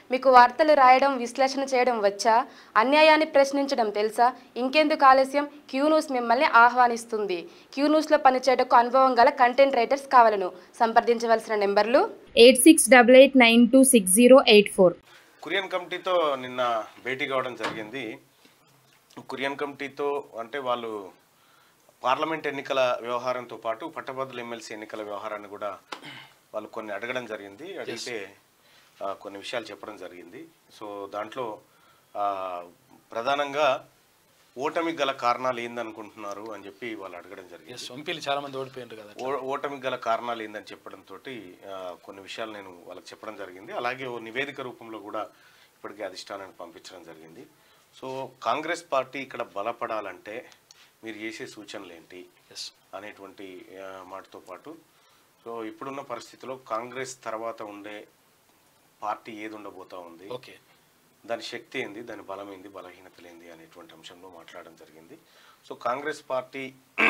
మీకు వార్తలు రాయడం విశ్లేషణ చేయడం వచ్చా అన్యాయాన్ని ప్రశ్నించడం తెలుసా ఇంకెందుకు ఆలస్యం క్యూ న్యూస్ మిమ్మల్ని ఆహ్వానిస్తుంది క్యూ న్యూస్లో పనిచేయటకు అనుభవం గల కంటెంట్ రైటర్స్ కావాలను సంప్రదించవలసిన నెంబర్లు eight six double eight nine two six zero eight four Kurian కమిటీతో నిన్న భేటీ కావడం జరిగింది కురియన్ కమిటీతో అంటే వాళ్ళు పార్లమెంట్ ఎన్నికల వ్యవహారంతో పాటు పట్టభద్రుల ఎమ్మెల్సీ ఎన్నికల వ్యవహారాన్ని కూడా వాళ్ళు కొన్ని అడగడం జరిగింది అడిగితే ఆ, కొన్ని విషయాలు చెప్పడం జరిగింది సో దాంట్లో ఆ, ప్రధానంగా ఓటమికి గల కారణాలు ఏందనుకుంటున్నారు అని చెప్పి వాళ్ళు అడగడం జరిగింది ఎస్ ఎంపీలు చాలా మంది ఓడిపోయారు కదా ఓ- ఓటమికి గల కారణాలు ఏందని చెప్పడంతో కొన్ని విషయాలు నేను వాళ్ళకి చెప్పడం జరిగింది అలాగే ఓ నివేదిక రూపంలో కూడా ఇప్పటికే అధిష్టానానికి పంపించడం జరిగింది సో కాంగ్రెస్ పార్టీ ఇక్కడ బలపడాలంటే మీరు చేసే సూచనలు ఏంటి ఎస్ అనేటువంటి ఆ, మాటతో పాటు సో ఇప్పుడున్న పరిస్థితిలో కాంగ్రెస్ తర్వాత ఉండే పార్టీ ఏది ఉండబోతా ఉంది ఓకే దాని శక్తి ఏంది దాని బలం ఏంది బలహీనతలు ఏంది అనేటువంటి అంశంలో మాట్లాడడం జరిగింది సో కాంగ్రెస్ పార్టీ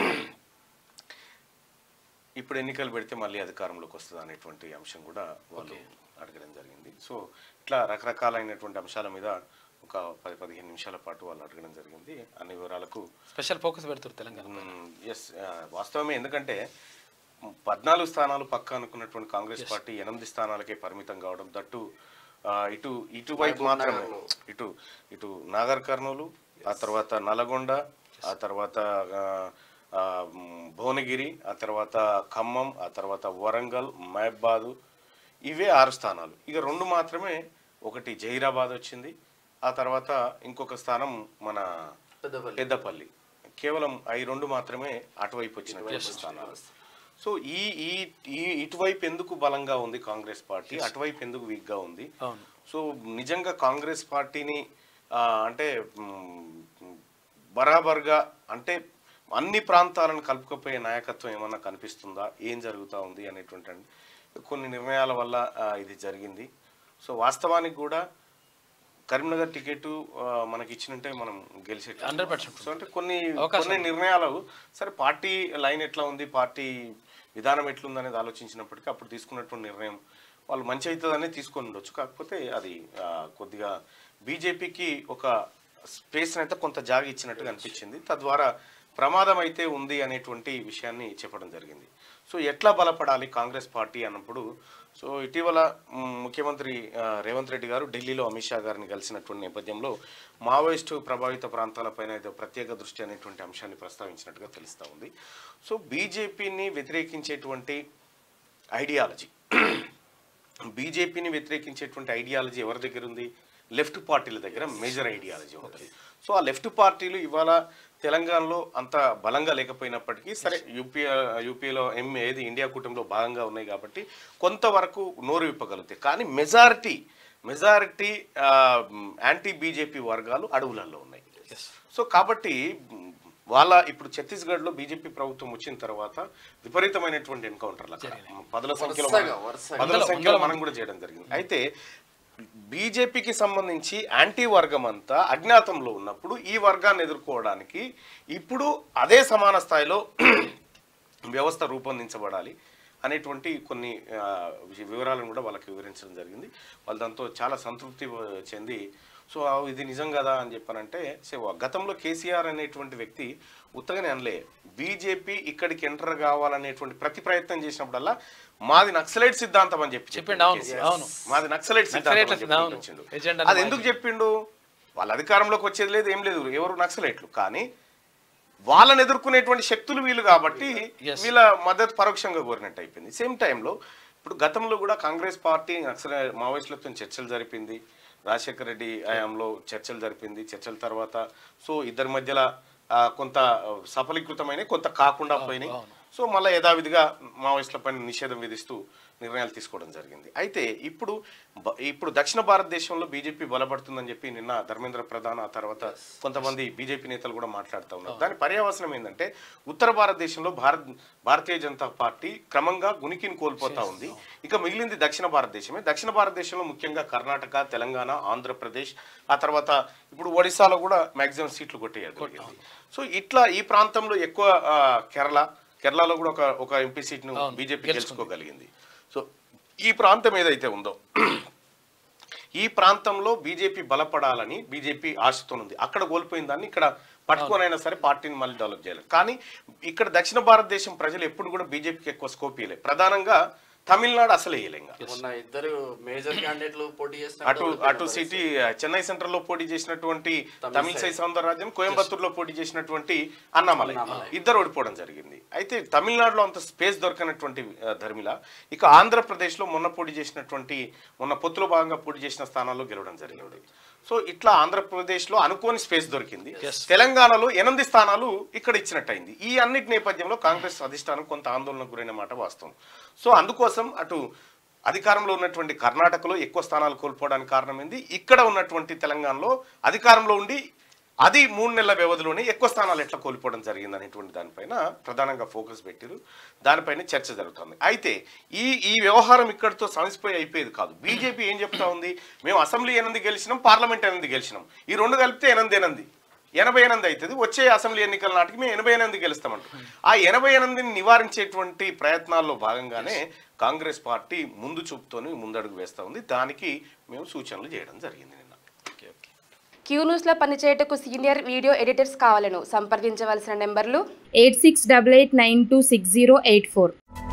ఇప్పుడు ఎన్నికలు పెడితే మళ్ళీ అధికారంలోకి వస్తుంది అనేటువంటి అంశం కూడా వాళ్ళు అడగడం జరిగింది సో ఇట్లా రకరకాలైనటువంటి అంశాల మీద ఒక పది పదిహేను నిమిషాల పాటు వాళ్ళు అడగడం జరిగింది అన్ని వివరాలకు స్పెషల్ ఫోకస్ పెడతారు తెలంగాణ ఎస్ వాస్తవమే ఎందుకంటే మ్, పద్నాలుగు స్థానాలు పక్క అనుకున్నటువంటి కాంగ్రెస్ పార్టీ ఎనిమిది స్థానాలకే పరిమితం కావడం దట్టు ఆ, ఇటు ఇటువైపు మాత్రమే ఇటు ఇటు నాగర్ కర్నూలు ఆ తర్వాత నల్గొండ ఆ తర్వాత ఆ, ఆ, మ్, భువనగిరి ఆ తర్వాత ఖమ్మం ఆ తర్వాత వరంగల్ మహబాదు ఇవే ఆరు స్థానాలు ఇక రెండు మాత్రమే ఒకటి జహీరాబాద్ వచ్చింది ఆ తర్వాత ఇంకొక స్థానం మన పెద్దపల్లి కేవలం ఈ రెండు మాత్రమే అటువైపు వచ్చినటువంటి స్థానాలు సో ఈ ఈ ఈ ఇటువైపు ఎందుకు బలంగా ఉంది కాంగ్రెస్ పార్టీ అటువైపు ఎందుకు వీక్ గా ఉంది అవును సో నిజంగా కాంగ్రెస్ పార్టీని ఆ, అంటే మ్, బరాబర్గా అంటే అన్ని ప్రాంతాలను కలుపుకపోయే నాయకత్వం ఏమన్నా కనిపిస్తుందా ఏం జరుగుతూ ఉంది అనేటువంటి అండి. కొన్ని నిర్ణయాల వల్ల ఆ, ఇది జరిగింది సో వాస్తవానికి కూడా కరీంనగర్ టికెట్ మనకి ఇచ్చినంటే మనం గెలిచే 100% సో అంటే కొన్ని అవకాశం కొన్ని నిర్ణయాలు సరే పార్టీ లైన్ ఎట్లా ఉంది పార్టీ విధానం ఎట్లుంది అనేది ఆలోచించినప్పటికీ అప్పుడు తీసుకున్నటువంటి నిర్ణయం వాళ్ళు మంచి అవుతుందనే తీసుకొని ఉండొచ్చు కాకపోతే అది ఆ, కొద్దిగా బీజేపీకి ఒక స్పేస్ అయితే కొంత జాగ ఇచ్చినట్టుగా అనిపించింది తద్వారా ప్రమాదం అయితే ఉంది అనేటువంటి విషయాన్ని చెప్పడం జరిగింది సో ఎట్లా బలపడాలి కాంగ్రెస్ పార్టీ అన్నప్పుడు సో ఇటీవల మ్, ముఖ్యమంత్రి ఆ, రేవంత్ రెడ్డి గారు ఢిల్లీలో అమిత్ షా గారిని కలిసినటువంటి నేపథ్యంలో మావోయిస్టు ప్రభావిత ప్రాంతాలపైన ఏదో ప్రత్యేక దృష్టి అనేటువంటి అంశాన్ని ప్రస్తావించినట్టుగా తెలుస్తూ ఉంది సో బీజేపీని వ్యతిరేకించేటువంటి ఐడియాలజీ బీజేపీని వ్యతిరేకించేటువంటి ఐడియాలజీ ఎవరి దగ్గర ఉంది లెఫ్ట్ పార్టీల దగ్గర మేజర్ ఐడియాలజీ ఉంటుంది సో ఆ లెఫ్ట్ పార్టీలు ఇవాళ తెలంగాణలో అంత బలంగా లేకపోయినప్పటికీ సరే యూపీ యూపీలో ఎం ఏది ఇండియా కూటమిలో భాగంగా ఉన్నాయి కాబట్టి కొంతవరకు నోరు విప్పగలుగుతాయి కానీ మెజారిటీ మెజారిటీ యాంటీ బీజేపీ వర్గాలు అడవులలో ఉన్నాయి సో కాబట్టి మ్, వాళ్ళ ఇప్పుడు ఛత్తీస్గఢ్లో బీజేపీ ప్రభుత్వం వచ్చిన తర్వాత విపరీతమైనటువంటి ఎన్కౌంటర్లు అక్కడ పదుల సంఖ్యలో మనం- పదుల సంఖ్యలో మనం కూడా చేయడం జరిగింది అయితే బీజేపీకి సంబంధించి యాంటీ వర్గం అంతా అజ్ఞాతంలో ఉన్నప్పుడు ఈ వర్గాన్ని ఎదుర్కోవడానికి ఇప్పుడు అదే సమాన స్థాయిలో వ్యవస్థ రూపొందించబడాలి అనేటువంటి కొన్ని ఆ, వి- వివరాలను కూడా వాళ్ళకి వివరించడం జరిగింది వాళ్ళు దాంతో చాలా సంతృప్తి ఆ, చెంది సో ఆ, ఇది నిజం కదా అని చెప్పానంటే సో గతంలో కేసీఆర్ అనేటువంటి వ్యక్తి ఉత్తగానే అనలే బీజేపీ ఇక్కడికి ఎంటర్ కావాలనేటువంటి ప్రతి ప్రయత్నం చేసినప్పుడల్లా మాది నక్సలైట్ సిద్ధాంతం అని చెప్పి చెప్పిండు, అవును, కేసీఆర్. అవును. మాది నక్సలైట్ సిద్ధాంతం అని నక్సలైట్ల చెప్పి అవును. వచ్చిండు. ఎజెండా అది ఎందుకు చెప్పిండు వాళ్ళ అధికారంలోకి వచ్చేది లేదు ఏం లేదు ఎవరు నక్సలైట్లు కానీ వాళ్ళని ఎదుర్కొనేటువంటి శక్తులు వీళ్ళు కాబట్టి Yes. వీళ్ళ మద్దతు పరోక్షంగా కోరినట్టు అయిపోయింది సేమ్ టైంలో ఇప్పుడు గతంలో కూడా కాంగ్రెస్ పార్టీ నక్సల మావోయిస్టులతో చర్చలు జరిపింది రాజశేఖర రెడ్డి హయాంలో చర్చలు జరిపింది చర్చల తర్వాత సో ఇద్దరి మధ్యలో ఆ, కొంత ఆ, సఫలీకృతమైన కొంత కాకుండా పోయినాయి సో మళ్ళీ యథావిధిగా మావోయిస్టుల పైన నిషేధం విధిస్తూ నిర్ణయాలు తీసుకోవడం జరిగింది అయితే ఇప్పుడు బ- ఇప్పుడు దక్షిణ భారతదేశంలో బీజేపీ బలపడుతుందని చెప్పి నిన్న ధర్మేంద్ర ప్రధాన్ ఆ తర్వాత కొంతమంది బీజేపీ నేతలు కూడా మాట్లాడుతూ ఉన్నారు దాని పర్యవసనం ఏంటంటే ఉత్తర భారతదేశంలో భారత్ భారతీయ జనతా పార్టీ క్రమంగా ఉనికిని కోల్పోతా ఉంది ఇక మిగిలింది దక్షిణ భారతదేశమే దక్షిణ భారతదేశంలో ముఖ్యంగా కర్ణాటక తెలంగాణ ఆంధ్రప్రదేశ్ ఆ తర్వాత ఇప్పుడు ఒడిశాలో కూడా మాక్సిమం సీట్లు కొట్టేయగలిగింది సో ఇట్లా ఈ ప్రాంతంలో ఎక్కువ ఆ, కేరళ కేరళలో కూడా ఒక ఒక ఎంపీ సీట్ను బీజేపీ గెలుచుకోగలిగింది సో ఈ ప్రాంతం ఏదైతే ఉందో ఈ ప్రాంతంలో బీజేపీ బలపడాలని బీజేపీ ఆశతోనుంది అక్కడ కోల్పోయిన దాన్ని ఇక్కడ పట్టుకొనైనా సరే పార్టీని మళ్ళీ డెవలప్ చేయాలి కానీ ఇక్కడ దక్షిణ భారతదేశం ప్రజలు ఎప్పుడు కూడా బీజేపీకి ఎక్కువ స్కోప్ ఇవ్వలేదు ప్రధానంగా తమిళనాడు అసలు వేయలే ఇంకా మొన్న ఇద్దరు మేజర్ క్యాండిడేట్లు పోటీ అటు అటు సిటీ చెన్నై సెంటర్ లో పోటీ చేసినటువంటి తమిళసై సౌందరరాజ్యం కోయంబత్తూరులో పోటీ చేసినటువంటి అన్నామలై ఇద్దరు ఓడిపోవడం జరిగింది అయితే తమిళనాడులో అంత స్పేస్ దొరకనటువంటి ఆ, ధర్మిల ఇక ఆంధ్రప్రదేశ్ లో మొన్న పోటీ చేసినటువంటి మొన్న పొత్తులో భాగంగా పోటీ చేసిన స్థానాల్లో గెలవడం జరిగింది సో ఇట్లా ఆంధ్రప్రదేశ్ లో అనుకోని స్పేస్ దొరికింది తెలంగాణలో ఎనిమిది స్థానాలు ఇక్కడ ఇచ్చినట్టయింది ఈ అన్నిటి నేపథ్యంలో కాంగ్రెస్ అధిష్టానం కొంత ఆందోళనకు గురైన మాట వాస్తవం సో అందుకోసం అటు అధికారంలో ఉన్నటువంటి కర్ణాటకలో ఎక్కువ స్థానాలు కోల్పోవడానికి కారణం ఏంది ఇక్కడ ఉన్నటువంటి తెలంగాణలో అధికారంలో ఉండి అది మూడు నెలల వ్యవధిలోనే ఎక్కువ స్థానాలు ఎట్లా కోల్పోవడం జరిగింది అనేటువంటి దానిపైన ప్రధానంగా ఫోకస్ పెట్టారు దానిపైన చర్చ జరుగుతుంది అయితే ఈ ఈ వ్యవహారం ఇక్కడితో సమసిపోయి అయిపోయేది కాదు బీజేపీ ఏం చెప్తా ఉంది మేము అసెంబ్లీ ఎనిమిది గెలిచినాం పార్లమెంట్ ఎనిమిది గెలిచినాం ఈ రెండు కలిపితే ఎనిమిది ఎనిమిది ఎనభై ఎనిమిది అవుతుంది వచ్చే అసెంబ్లీ ఎన్నికల నాటికి మేము ఎనభై ఎనిమిది గెలుస్తామంటాం ఆ ఎనభై ఎనిమిదిని నివారించేటువంటి ప్రయత్నాల్లో భాగంగానే కాంగ్రెస్ పార్టీ ముందు చూపుతోని ముందడుగు వేస్తూ ఉంది దానికి మేము సూచనలు చేయడం జరిగింది నిన్న క్యూ న్యూస్లో పనిచేయటకు సీనియర్ వీడియో ఎడిటర్స్ కావాలను సంప్రదించవలసిన నెంబర్లు eight six double eight nine two six zero eight four